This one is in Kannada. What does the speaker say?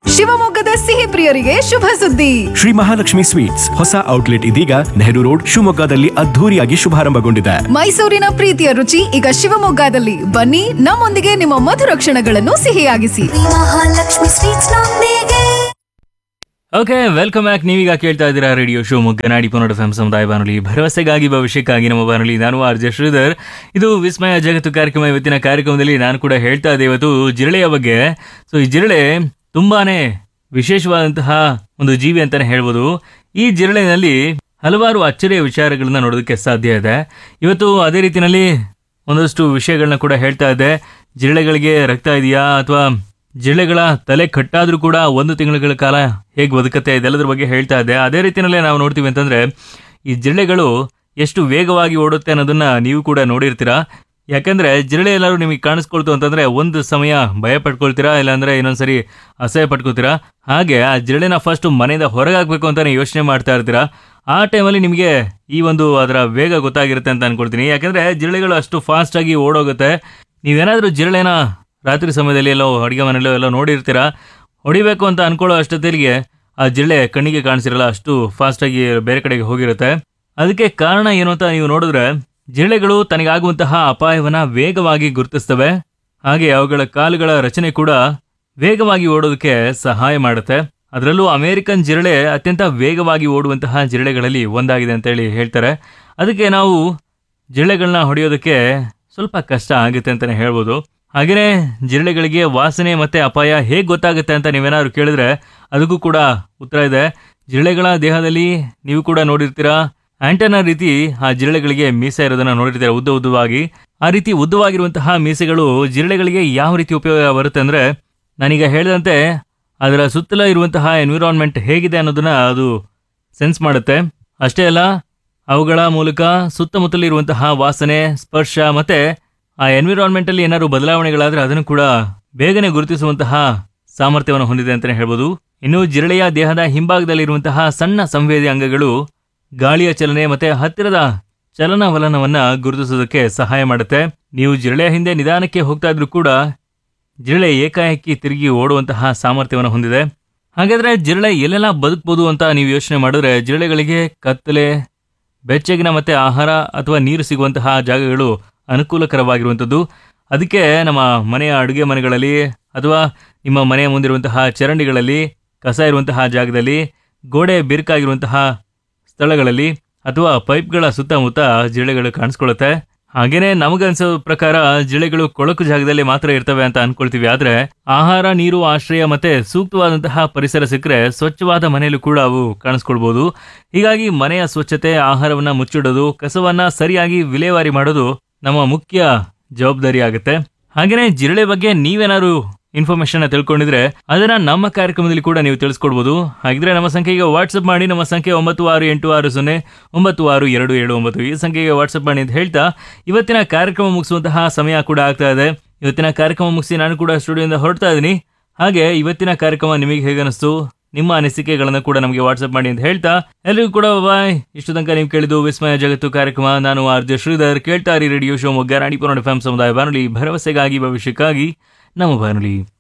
ಶಿವಮೊಗ್ಗದ ಸಿಹಿ ಪ್ರಿಯರಿಗೆ ಶುಭ ಸುದ್ದಿ ಶ್ರೀ ಮಹಾಲಕ್ಷ್ಮಿ ಸ್ವೀಟ್ಸ್ ಹೊಸ ಔಟ್ಲೆಟ್ ಇದೀಗ ನೆಹರು ರೋಡ್ ಶಿವಮೊಗ್ಗದಲ್ಲಿ ಅದ್ಧೂರಿಯಾಗಿ ಶುಭಾರಂಭಗೊಂಡಿದೆ ಮೈಸೂರಿನ ಪ್ರೀತಿಯ ರುಚಿ ಈಗ ಶಿವಮೊಗ್ಗದಲ್ಲಿ ಬನ್ನಿ ನಮ್ಮೊಂದಿಗೆ ನಿಮ್ಮ ಮಧುರ ಕ್ಷಣಗಳನ್ನು ಸಿಹಿಯಾಗಿಸಿ ಮಹಾಲಕ್ಷ್ಮಿ ಸ್ವೀಟ್ಸ್ ನೊಂದಿಗೆ ಓಕೆ ವೆಲ್ಕಮ್ ಬ್ಯಾಕ್ ನೀವೀಗ ಕೇಳ್ತಾ ಇದ್ದೀರಾ ರೇಡಿಯೋ ಶೋ ಮುಗ್ಗನಾಡಿ ಪುನೋಡ ಎಫ್ ಸಮುದಾಯ ಬಾನುಲಿ ಭರವಸೆಗಾಗಿ ಭವಿಷ್ಯಕ್ಕಾಗಿ ನಮ್ಮ ಬಾನುಲಿ ನಾನು ಆರ್ ಜೆ ಶ್ರೀಧರ್ ಇದು ವಿಸ್ಮಯ ಜಗತ್ತು ಕಾರ್ಯಕ್ರಮ ಇವತ್ತಿನ ಕಾರ್ಯಕ್ರಮದಲ್ಲಿ ನಾನು ಕೂಡ ಹೇಳ್ತಾ ಇದ್ದೆ ಇವತ್ತು ಜಿರಳೆಯ ಬಗ್ಗೆ ಸೊ ಈ ಜಿರಳೆ ತುಂಬಾನೇ ವಿಶೇಷವಾದಂತಹ ಒಂದು ಜೀವಿ ಅಂತಾನೆ ಹೇಳ್ಬೋದು ಈ ಜಿರಳೆನಲ್ಲಿ ಹಲವಾರು ಅಚ್ಚರಿಯ ವಿಚಾರಗಳನ್ನ ನೋಡೋದಕ್ಕೆ ಸಾಧ್ಯ ಇದೆ ಇವತ್ತು ಅದೇ ರೀತಿಯಲ್ಲಿ ಒಂದಷ್ಟು ವಿಷಯಗಳನ್ನ ಕೂಡ ಹೇಳ್ತಾ ಇದ್ದೆ ಜಿರಳೆಗಳಿಗೆ ರಕ್ತ ಇದೆಯಾ ಅಥವಾ ಜಿರಳೆಗಳ ತಲೆ ಕಟ್ಟಾದ್ರೂ ಕೂಡ ಒಂದು ತಿಂಗಳ ಕಾಲ ಹೇಗೆ ಬದುಕತ್ತೆ ಇದೆಲ್ಲದ್ರ ಬಗ್ಗೆ ಹೇಳ್ತಾ ಇದ್ದೆ ಅದೇ ರೀತಿಯಲ್ಲೇ ನಾವು ನೋಡ್ತೀವಿ ಅಂತಂದ್ರೆ ಈ ಜಿರಳೆಗಳು ಎಷ್ಟು ವೇಗವಾಗಿ ಓಡುತ್ತೆ ಅನ್ನೋದನ್ನ ನೀವು ಕೂಡ ನೋಡಿರ್ತೀರಾ ಯಾಕಂದ್ರೆ ಜಿರಳೆ ಎಲ್ಲರೂ ನಿಮಗೆ ಕಾಣಿಸ್ಕೊಳ್ತು ಅಂತಂದ್ರೆ ಒಂದು ಸಮಯ ಭಯ ಪಡ್ಕೊಳ್ತೀರಾ ಇಲ್ಲಾಂದ್ರೆ ಇನ್ನೊಂದ್ಸರಿ ಅಸಹ್ಯ ಪಡ್ಕೊಳ್ತೀರಾ ಹಾಗೆ ಆ ಜಿರಳೆನ ಫಸ್ಟ್ ಮನೆಯಿಂದ ಹೊರಗೆ ಹಾಕ್ಬೇಕು ಅಂತಾನೆ ಯೋಚನೆ ಮಾಡ್ತಾ ಇರ್ತೀರಾ ಆ ಟೈಮಲ್ಲಿ ನಿಮಗೆ ಈ ಒಂದು ಅದರ ವೇಗ ಗೊತ್ತಾಗಿರುತ್ತೆ ಅಂತ ಅನ್ಕೊಳ್ತೀನಿ ಯಾಕಂದ್ರೆ ಜಿರಳೆಗಳು ಅಷ್ಟು ಫಾಸ್ಟ್ ಆಗಿ ಓಡೋಗುತ್ತೆ ನೀವೇನಾದ್ರೂ ಜಿರಳೆನ ರಾತ್ರಿ ಸಮಯದಲ್ಲಿ ಎಲ್ಲೋ ಅಡುಗೆ ಮನೆಯಲ್ಲೋ ಎಲ್ಲೋ ನೋಡಿರ್ತೀರಾ ಹೊಡಿಬೇಕು ಅಂತ ಅನ್ಕೊಳ್ಳೋ ಅಷ್ಟೊತ್ತಿಗೆ ಆ ಜಿರಳೆ ಕಣ್ಣಿಗೆ ಕಾಣಿಸಿರಲ್ಲ ಅಷ್ಟು ಫಾಸ್ಟ್ ಆಗಿ ಬೇರೆ ಕಡೆಗೆ ಹೋಗಿರುತ್ತೆ ಅದಕ್ಕೆ ಕಾರಣ ಏನು ಅಂತ ನೀವು ನೋಡಿದ್ರೆ ಜಿರಳೆಗಳು ತನಗಾಗುವಂತಹ ಅಪಾಯವನ್ನ ವೇಗವಾಗಿ ಗುರುತಿಸ್ತವೆ ಹಾಗೆ ಅವುಗಳ ಕಾಲುಗಳ ರಚನೆ ಕೂಡ ವೇಗವಾಗಿ ಓಡೋದಕ್ಕೆ ಸಹಾಯ ಮಾಡುತ್ತೆ ಅದರಲ್ಲೂ ಅಮೆರಿಕನ್ ಜಿರಳೆ ಅತ್ಯಂತ ವೇಗವಾಗಿ ಓಡುವಂತಹ ಜಿರಳೆಗಳಲ್ಲಿ ಒಂದಾಗಿದೆ ಅಂತ ಹೇಳಿ ಹೇಳ್ತಾರೆ ಅದಕ್ಕೆ ನಾವು ಜಿರಳೆಗಳನ್ನ ಹೊಡೆಯೋದಕ್ಕೆ ಸ್ವಲ್ಪ ಕಷ್ಟ ಆಗುತ್ತೆ ಅಂತಾನೆ ಹೇಳ್ಬೋದು ಹಾಗೆಯೇ ಜಿರಳೆಗಳಿಗೆ ವಾಸನೆ ಮತ್ತೆ ಅಪಾಯ ಹೇಗೆ ಗೊತ್ತಾಗುತ್ತೆ ಅಂತ ನೀವೇನಾದ್ರು ಕೇಳಿದ್ರೆ ಅದಕ್ಕೂ ಕೂಡ ಉತ್ತರ ಇದೆ ಜಿರಳೆಗಳ ದೇಹದಲ್ಲಿ ನೀವು ಕೂಡ ನೋಡಿರ್ತೀರಾ ಆಂಟನ ರೀತಿ ಆ ಜಿರಳೆಗಳಿಗೆ ಮೀಸೆ ಇರೋದನ್ನ ನೋಡಿರ್ತೀರಾ ಉದ್ದ ಉದ್ದವಾಗಿ ಆ ರೀತಿ ಉದ್ದವಾಗಿರುವಂತಹ ಮೀಸೆಗಳು ಜಿರಳೆಗಳಿಗೆ ಯಾವ ರೀತಿ ಉಪಯೋಗ ಬರುತ್ತೆ ಅಂದ್ರೆ ನಾನೀಗ ಹೇಳಿದಂತೆ ಅದರ ಸುತ್ತಲ ಇರುವಂತಹ ಎನ್ವಿರಾನ್ಮೆಂಟ್ ಹೇಗಿದೆ ಅನ್ನೋದನ್ನ ಅದು ಸೆನ್ಸ್ ಮಾಡುತ್ತೆ ಅಷ್ಟೇ ಅಲ್ಲ ಅವುಗಳ ಮೂಲಕ ಸುತ್ತಮುತ್ತಲಿರುವಂತಹ ವಾಸನೆ ಸ್ಪರ್ಶ ಮತ್ತೆ ಆ ಎನ್ವಿರಾನ್ಮೆಂಟ್ ಅಲ್ಲಿ ಏನಾದ್ರು ಬದಲಾವಣೆಗಳಾದ್ರೆ ಅದನ್ನು ಕೂಡ ಬೇಗನೆ ಗುರುತಿಸುವಂತಹ ಸಾಮರ್ಥ್ಯವನ್ನು ಹೊಂದಿದೆ ಅಂತಾನೆ ಹೇಳ್ಬೋದು ಇನ್ನು ಜಿರಳೆಯ ದೇಹದ ಹಿಂಭಾಗದಲ್ಲಿರುವಂತಹ ಸಣ್ಣ ಸಂವೇದಿ ಅಂಗಗಳು ಗಾಳಿಯ ಚಲನೆ ಮತ್ತೆ ಹತ್ತಿರದ ಚಲನವಲನವನ್ನ ಗುರುತಿಸೋದಕ್ಕೆ ಸಹಾಯ ಮಾಡುತ್ತೆ ನೀವು ಜಿರಳೆಯ ಹಿಂದೆ ನಿಧಾನಕ್ಕೆ ಹೋಗ್ತಾ ಇದ್ರೂ ಕೂಡ ಜಿರಳೆ ಏಕಾಏಕಿ ತಿರುಗಿ ಓಡುವಂತಹ ಸಾಮರ್ಥ್ಯವನ್ನು ಹೊಂದಿದೆ ಹಾಗಾದ್ರೆ ಜಿರಳೆ ಎಲ್ಲೆಲ್ಲ ಬದುಕಬಹುದು ಅಂತ ನೀವು ಯೋಚನೆ ಮಾಡಿದ್ರೆ ಜಿರಳೆಗಳಿಗೆ ಕತ್ತಲೆ ಬೆಚ್ಚಗಿನ ಮತ್ತೆ ಆಹಾರ ಅಥವಾ ನೀರು ಸಿಗುವಂತಹ ಜಾಗಗಳು ಅನುಕೂಲಕರವಾಗಿರುವಂಥದ್ದು ಅದಕ್ಕೆ ನಮ್ಮ ಮನೆಯ ಅಡುಗೆ ಮನೆಗಳಲ್ಲಿ ಅಥವಾ ನಿಮ್ಮ ಮನೆಯ ಮುಂದಿರುವಂತಹ ಚರಂಡಿಗಳಲ್ಲಿ ಕಸ ಇರುವಂತಹ ಜಾಗದಲ್ಲಿ ಗೋಡೆ ಬಿರುಕಾಗಿರುವಂತಹ ಸ್ಥಳಗಳಲ್ಲಿ ಅಥವಾ ಪೈಪ್ಗಳ ಸುತ್ತಮುತ್ತ ಜಿರಳೆಗಳು ಕಾಣಿಸ್ಕೊಳ್ಳುತ್ತೆ ಹಾಗೇನೆ ನಮಗನ್ಸೋ ಪ್ರಕಾರ ಜಿರಳೆಗಳು ಕೊಳಕು ಜಾಗದಲ್ಲಿ ಮಾತ್ರ ಇರ್ತವೆ ಅಂತ ಅನ್ಕೊಳ್ತೀವಿ ಆದ್ರೆ ಆಹಾರ ನೀರು ಆಶ್ರಯ ಮತ್ತೆ ಸೂಕ್ತವಾದಂತಹ ಪರಿಸರ ಸಿಕ್ಕರೆ ಸ್ವಚ್ಛವಾದ ಮನೆಯಲ್ಲೂ ಕೂಡ ಅವು ಕಾಣಿಸ್ಕೊಳ್ಬಹುದು ಹೀಗಾಗಿ ಮನೆಯ ಸ್ವಚ್ಛತೆ ಆಹಾರವನ್ನ ಮುಚ್ಚಿಡೋದು ಕಸವನ್ನ ಸರಿಯಾಗಿ ವಿಲೇವಾರಿ ಮಾಡೋದು ನಮ್ಮ ಮುಖ್ಯ ಜವಾಬ್ದಾರಿ ಆಗುತ್ತೆ ಹಾಗೇನೆ ಜಿರಳೆ ಬಗ್ಗೆ ನೀವೇನಾದ್ರು ಇನ್ಫಾರ್ಮೇಶನ್ ತಿಳ್ಕೊಂಡಿದ್ರೆ ಅದನ್ನ ನಮ್ಮ ಕಾರ್ಯಕ್ರಮದಲ್ಲಿ ಕೂಡ ನೀವು ತಿಳಿಸ್ಕೊಡ್ಬೋದು ಹಾಗಿದ್ರೆ ನಮ್ಮ ಸಂಖ್ಯೆಗೆ ವಾಟ್ಸಪ್ ಮಾಡಿ ನಮ್ಮ ಸಂಖ್ಯೆ ಒಂಬತ್ತು ಆರು ಎಂಟು ಆರು ಸೊನ್ನೆ ಒಂಬತ್ತು ಆರು ಎರಡು ಏಳು ಒಂಬತ್ತು ಈ ಸಂಖ್ಯೆಗೆ ವಾಟ್ಸಪ್ ಮಾಡಿ ಅಂತ ಹೇಳ್ತಾ ಇವತ್ತಿನ ಕಾರ್ಯಕ್ರಮ ಮುಗಿಸುವಂತಹ ಸಮಯ ಕೂಡ ಆಗ್ತಾ ಇದೆ ಇವತ್ತಿನ ಕಾರ್ಯಕ್ರಮ ಮುಗಿಸಿ ನಾನು ಕೂಡ ಸ್ಟುಡಿಯೋದಿಂದ ಹೊರಡ್ತಾ ಇದ್ದೀನಿ ಹಾಗೆ ಇವತ್ತಿನ ಕಾರ್ಯಕ್ರಮ ನಿಮಗೆ ಹೇಗನಿಸ್ತು ನಿಮ್ಮ ಅನಿಸಿಕೆಗಳನ್ನು ಕೂಡ ನಮಗೆ ವಾಟ್ಸಪ್ ಮಾಡಿ ಅಂತ ಹೇಳ್ತಾ ಎಲ್ರಿಗೂ ಕೂಡ ಬಾಯ್ ಇಷ್ಟು ತನಕ ನೀವು ಕೇಳಿದ್ದು ವಿಸ್ಮಯ ಜಗತ್ತು ಕಾರ್ಯಕ್ರಮ ನಾನು ಆರ್ ಜೆ ಶ್ರೀಧರ್ ಕೇಳ್ತಾ ಇರಿ ರೇಡಿಯೋ ಶೋ ಮೊಗ್ಗ ರಾಣಿಪುರ ಎಫ್ ಸಮುದಾಯ ಬಾನುಲಿ ಭರವಸೆಗಾಗಿ ಭವಿಷ್ಯಕ್ಕಾಗಿ ನಮ್ಮ ಬಾನುಲಿ